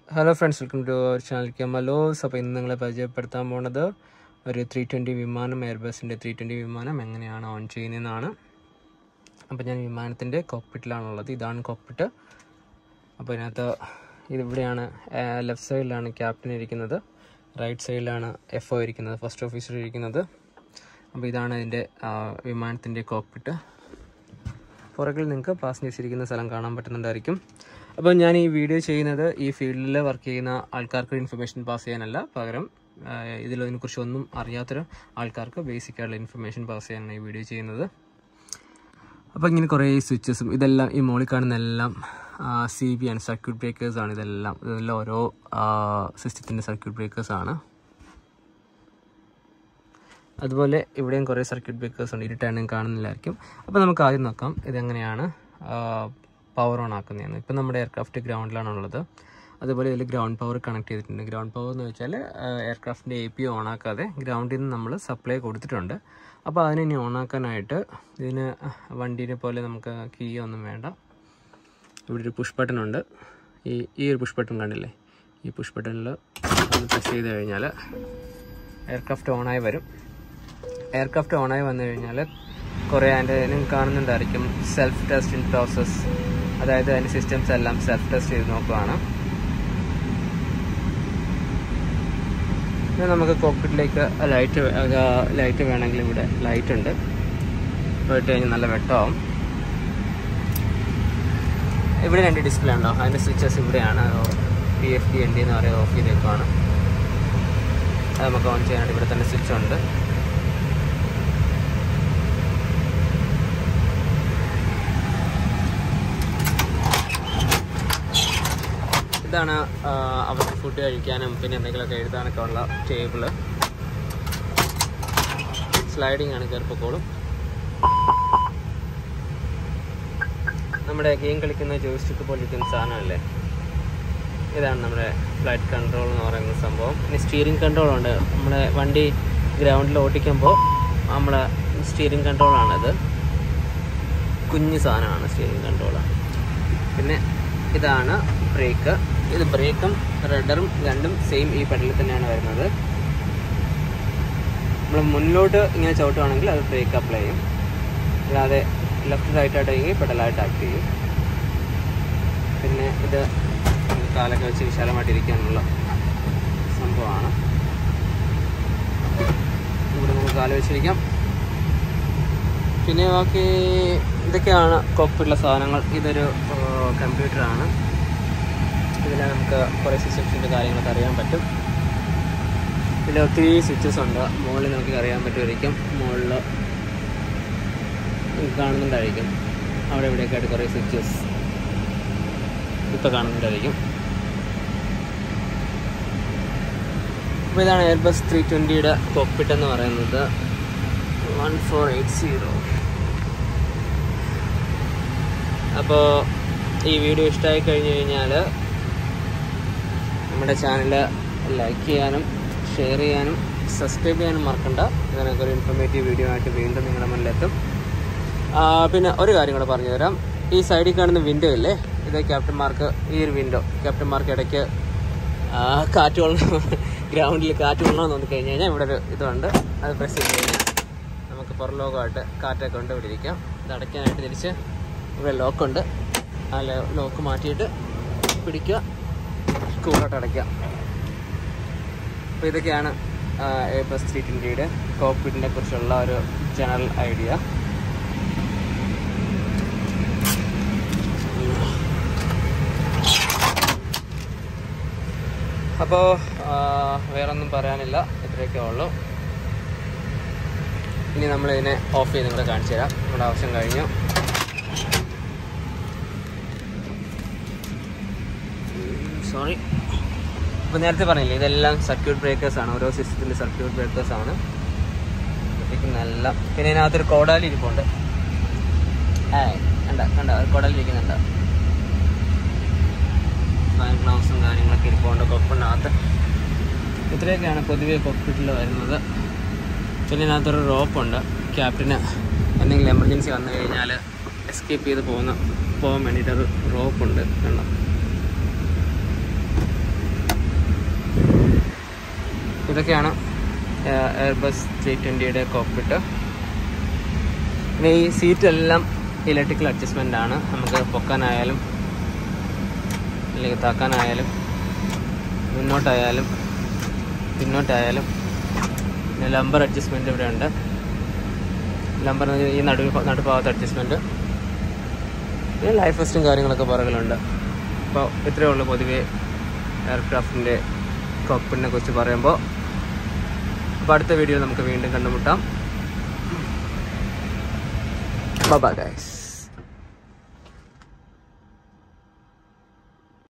hello friends welcome to our channel കെമലോസ് അപ്പോൾ ഇന്ന് നിങ്ങളെ പരിചയപ്പെടുത്താൻ പോണത് ഒരു ത്രീ ട്വൻറ്റി വിമാനം എയർബസിൻ്റെ ത്രീ ട്വൻറ്റി വിമാനം എങ്ങനെയാണ് ഓൺ ചെയ്യുന്നതെന്നാണ് അപ്പോൾ ഞാൻ വിമാനത്തിൻ്റെ കോക്പിറ്റിലാണുള്ളത് ഇതാണ് കോക്പിറ്റ് അപ്പോൾ ഇതിനകത്ത് ഇതിവിടെയാണ് ലെഫ്റ്റ് സൈഡിലാണ് ക്യാപ്റ്റൻ ഇരിക്കുന്നത് റൈറ്റ് സൈഡിലാണ് എഫ് ഒ ഇരിക്കുന്നത് ഫസ്റ്റ് ഓഫീസർ ഇരിക്കുന്നത് അപ്പോൾ ഇതാണ് ഇതിൻ്റെ വിമാനത്തിൻ്റെ കോക്പിറ്റ് പുറകിൽ നിങ്ങൾക്ക് പാസഞ്ചേഴ്സ് ഇരിക്കുന്ന സ്ഥലം കാണാൻ പറ്റുന്നുണ്ടായിരിക്കും അപ്പോൾ ഞാൻ ഈ വീഡിയോ ചെയ്യുന്നത് ഈ ഫീൽഡിൽ വർക്ക് ചെയ്യുന്ന ആൾക്കാർക്ക് ഇൻഫർമേഷൻ പാസ് ചെയ്യാനല്ല പകരം ഇതിലതിനെക്കുറിച്ച് ഒന്നും അറിയാത്തൊരു ആൾക്കാർക്ക് ബേസിക് ആയിട്ടുള്ള ഇൻഫർമേഷൻ പാസ് ചെയ്യാനാണ് ഈ വീഡിയോ ചെയ്യുന്നത് അപ്പോൾ ഇങ്ങനെ കുറേ സ്വിച്ചസും ഇതെല്ലാം ഈ മോളിൽ കാണുന്ന എല്ലാം സി ബി ആണ് സർക്യൂട്ട് ബ്രേക്കേഴ്സ് ആണ് ഇതെല്ലാം ഇതെല്ലാം ഓരോ സിസ്റ്റത്തിൻ്റെ സർക്യൂട്ട് ബ്രേക്കേഴ്സ് ആണ് അതുപോലെ ഇവിടെയും കുറേ സർക്യൂട്ട് ബ്രേക്കേഴ്സ് ഉണ്ട് ഇരുട്ടാണ് കാണുന്നില്ലായിരിക്കും അപ്പോൾ നമുക്ക് ആദ്യം നോക്കാം ഇതെങ്ങനെയാണ് പവർ ഓൺ ആക്കുന്നതെന്ന് ഇപ്പം നമ്മുടെ എയർക്രാഫ്റ്റ് ഗ്രൗണ്ടിലാണ് ഉള്ളത് അതുപോലെ ഇതിൽ ഗ്രൗണ്ട് പവർ കണക്ട് ചെയ്തിട്ടുണ്ട് ഗ്രൗണ്ട് പവർ എന്ന് വെച്ചാൽ എയർക്രാഫ്റ്റിൻ്റെ എ പി ഓൺ ആക്കാതെ ഗ്രൗണ്ടിൽ നിന്ന് നമ്മൾ സപ്ലൈ കൊടുത്തിട്ടുണ്ട് അപ്പോൾ അതിനെ ഇനി ഓൺ ആക്കാനായിട്ട് ഇതിന് വണ്ടീനെ പോലെ നമുക്ക് കീ ഒന്നും വേണ്ട ഇവിടെ ഒരു പുഷ് ബട്ടൺ ഉണ്ട് ഈ ഈ ഒരു പുഷ് ബട്ടൺ കണ്ടില്ലേ ഈ പുഷ് ബട്ടണിൽ ഒന്ന് പ്രസ് ചെയ്ത് കഴിഞ്ഞാൽ എയർക്രാഫ്റ്റ് ഓണായി വരും എയർക്രാഫ്റ്റ് ഓണായി വന്നു കഴിഞ്ഞാൽ കുറേ അതിൻ്റെ നിങ്ങൾക്ക് കാണുന്നുണ്ടായിരിക്കും സെൽഫ് ടെസ്റ്റിംഗ് പ്രോസസ്സ് അതായത് അതിൻ്റെ സിസ്റ്റംസ് എല്ലാം സെൽഫ് ടെസ്റ്റ് ചെയ്ത് നോക്കുകയാണ് പിന്നെ നമുക്ക് കോക്പിറ്റിലേക്ക് ലൈറ്റ് ലൈറ്റ് വേണമെങ്കിൽ ഇവിടെ ലൈറ്റ് ഉണ്ട് പോയിട്ട് കഴിഞ്ഞാൽ നല്ല വെട്ടമാവും ഇവിടെ രണ്ട് ഡിസ്പ്ലേ ഉണ്ടോ അതിൻ്റെ സ്വിച്ചസ് ഇവിടെയാണ് P F D N D എന്ന് പറയുന്നത് ഓഫ് ചെയ്തേക്കുവാണ് അത് നമുക്ക് ഓൺ ചെയ്യാനായിട്ട് ഇവിടെ തന്നെ സ്വിച്ച് ഉണ്ട് ഇതാണ് അവർക്ക് ഫുഡ് കഴിക്കാനും പിന്നെ എന്തെങ്കിലുമൊക്കെ എഴുതാനൊക്കെ ഉള്ള ടേബിള് സ്ലൈഡിങ് ആണ് കയറിപ്പോക്കോളും നമ്മുടെ ഗെയിം കളിക്കുന്ന ജോയിസ്റ്റിക്ക് പോലെ ഇരിക്കുന്ന സാധനമല്ലേ ഇതാണ് നമ്മുടെ ഫ്ലൈറ്റ് കൺട്രോൾ എന്ന് പറയുന്ന സംഭവം പിന്നെ സ്റ്റിയറിംഗ് കൺട്രോൾ ഉണ്ട് നമ്മുടെ വണ്ടി ഗ്രൗണ്ടിൽ ഓടിക്കുമ്പോൾ നമ്മളെ സ്റ്റിയറിംഗ് കൺട്രോളാണിത് കുഞ്ഞു സാധനമാണ് സ്റ്റിയറിംഗ് കൺട്രോൾ പിന്നെ ഇതാണ് ബ്രേക്ക് ഇത് ബ്രേക്കും റഡറും രണ്ടും സെയിം ഈ പെഡലിൽ തന്നെയാണ് വരുന്നത് നമ്മൾ മുന്നോട്ട് ഇങ്ങനെ ചവിട്ടുവാണെങ്കിൽ അത് ബ്രേക്ക് അപ്ലൈ ചെയ്യും അല്ലാതെ ലെഫ്റ്റ് റൈറ്റ് ആയിട്ടെങ്കിൽ പെഡലായിട്ട് ആക്ട് ചെയ്യും പിന്നെ ഇത് കാലൊക്കെ വെച്ച് വിശാലമായിട്ട് ഇരിക്കാനുള്ള സംഭവമാണ് ഇവിടെ നമുക്ക് കാല് വെച്ചിരിക്കാം പിന്നെ ബാക്കി ഇതൊക്കെയാണ് കോപ്പിട്ടുള്ള സാധനങ്ങൾ ഇതൊരു കമ്പ്യൂട്ടറാണ് ഇതിൽ നമുക്ക് കുറേ സിസ്റ്റംസിൻ്റെ കാര്യങ്ങളൊക്കെ അറിയാൻ പറ്റും പിന്നെ ഒത്തിരി സ്വിച്ചസ് ഉണ്ട് മുകളിൽ നമുക്ക് അറിയാൻ പറ്റുമായിരിക്കും മുകളിൽ കാണുന്നുണ്ടായിരിക്കും അവിടെ ഇവിടെയൊക്കെ ആയിട്ട് കുറേ സ്വിച്ചസ് ഇപ്പോൾ കാണുന്നുണ്ടായിരിക്കും അപ്പോൾ ഇതാണ് എയർബസ് ത്രീ ട്വൻറ്റിയുടെ കോക്പിറ്റ് എന്ന് പറയുന്നത് വൺ ഫോർ എയ്റ്റ് സീറോ അപ്പോൾ ഈ വീഡിയോ ഇഷ്ടമായി കഴിഞ്ഞു കഴിഞ്ഞാൽ നമ്മുടെ ചാനൽ ലൈക്ക് ചെയ്യാനും ഷെയർ ചെയ്യാനും സബ്സ്ക്രൈബ് ചെയ്യാനും മറക്കണ്ട ഇതിനൊക്കെ ഒരു ഇൻഫർമേറ്റീവ് വീഡിയോ ആയിട്ട് വീണ്ടും നിങ്ങളുടെ മുന്നിലെത്തും പിന്നെ ഒരു കാര്യം കൂടെ പറഞ്ഞു തരാം ഈ സൈഡിൽ കാണുന്ന വിൻഡോ ഇല്ലേ ഇത് ക്യാപ്റ്റന്മാർക്ക് ഈ ഒരു വിൻഡോ ക്യാപ്റ്റന്മാർക്ക് ഇടയ്ക്ക് കാറ്റ് കൊള്ളണം ഗ്രൗണ്ടിൽ കാറ്റ് കൊള്ളണമെന്ന് തോന്നി കഴിഞ്ഞ് കഴിഞ്ഞാൽ ഇവിടെ ഒരു ഇതുണ്ട് അത് പ്രസ് ചെയ്ത് കഴിഞ്ഞാൽ നമുക്ക് പുറലോകമായിട്ട് കാറ്റൊക്കെ കൊണ്ട് ഇവിടെ ഇരിക്കാം ഇത് അടയ്ക്കാനായിട്ട് തിരിച്ച് ഇവിടെ ലോക്കുണ്ട് ആ ലോക്ക് മാറ്റിയിട്ട് പിടിക്കുക കൂളായിട്ട് അടയ്ക്കുക അപ്പോൾ ഇതൊക്കെയാണ് എ ബസ് ത്രീ ട്വൻറ്റിയുടെ കോക്പിറ്റിനെ കുറിച്ചുള്ള ഒരു ജനറൽ ഐഡിയ അപ്പോൾ വേറൊന്നും പറയാനില്ല ഇത്രയൊക്കെ ഉള്ളൂ ഇനി നമ്മളിതിനെ ഓഫ് ചെയ്ത് നിങ്ങളെ കാണിച്ചു തരാം നമ്മുടെ ആവശ്യം കഴിഞ്ഞു സോറി ഇപ്പോൾ നേരത്തെ പറഞ്ഞില്ലേ ഇതെല്ലാം സർക്യൂട്ട് ബ്രേക്കേഴ്സ് ആണ് ഓരോ സിസ്റ്റത്തിൻ്റെ സർക്യൂട്ട് ബ്രേക്കേഴ്സ് ആണ് നല്ല പിന്നെ ഇതിനകത്തൊരു കോടാലി ഇരിപ്പുണ്ട് ഏ കണ്ട കണ്ട കോടാലി ഇരിക്കുന്നുണ്ട് ഫയർ ഗ്ലൗസും കാര്യങ്ങളൊക്കെ ഇരിപ്പുണ്ട് കൊപ്പിനകത്ത് ഇത്രയൊക്കെയാണ് പൊതുവെ കൊപ്പിട്ടിൽ വരുന്നത് പിന്നെ ഇതിനകത്തൊരു റോപ്പുണ്ട് ക്യാപ്റ്റന് എന്തെങ്കിലും എമർജൻസി വന്നു കഴിഞ്ഞാൽ എസ്കേപ്പ് ചെയ്ത് പോകുന്ന പോകാൻ വേണ്ടിയിട്ടൊരു റോപ്പുണ്ട് കണ്ടോ ഇതൊക്കെയാണ് എയർബസ് ത്രീ ട്വൻറ്റിയുടെ കോക്പിറ്റ് പിന്നെ ഈ സീറ്റ് എല്ലാം ഇലക്ട്രിക്കൽ അഡ്ജസ്റ്റ്മെൻ്റ് ആണ് നമുക്ക് പൊക്കാനായാലും അല്ലെങ്കിൽ താക്കാനായാലും മുന്നോട്ടായാലും പിന്നോട്ടായാലും പിന്നെ ലംബർ അഡ്ജസ്റ്റ്മെൻറ്റ് ഇവിടെ ഉണ്ട് ലംബർ എന്ന് വെച്ചാൽ ഈ നടു നടുഭാഗത്ത് അഡ്ജസ്റ്റ്മെൻറ്റ് പിന്നെ ലൈഫ് വെസ്റ്റും കാര്യങ്ങളൊക്കെ പുറകിലുണ്ട് അപ്പോൾ ഇത്രയേ ഉള്ളൂ പൊതുവെ എയർക്രാഫ്റ്റിൻ്റെ കോക്പിറ്റിനെ കുറിച്ച് പറയുമ്പോൾ അപ്പോൾ അടുത്ത വീഡിയോ നമുക്ക് വീണ്ടും കണ്ടുമുട്ടാം ബൈ ഗൈസ്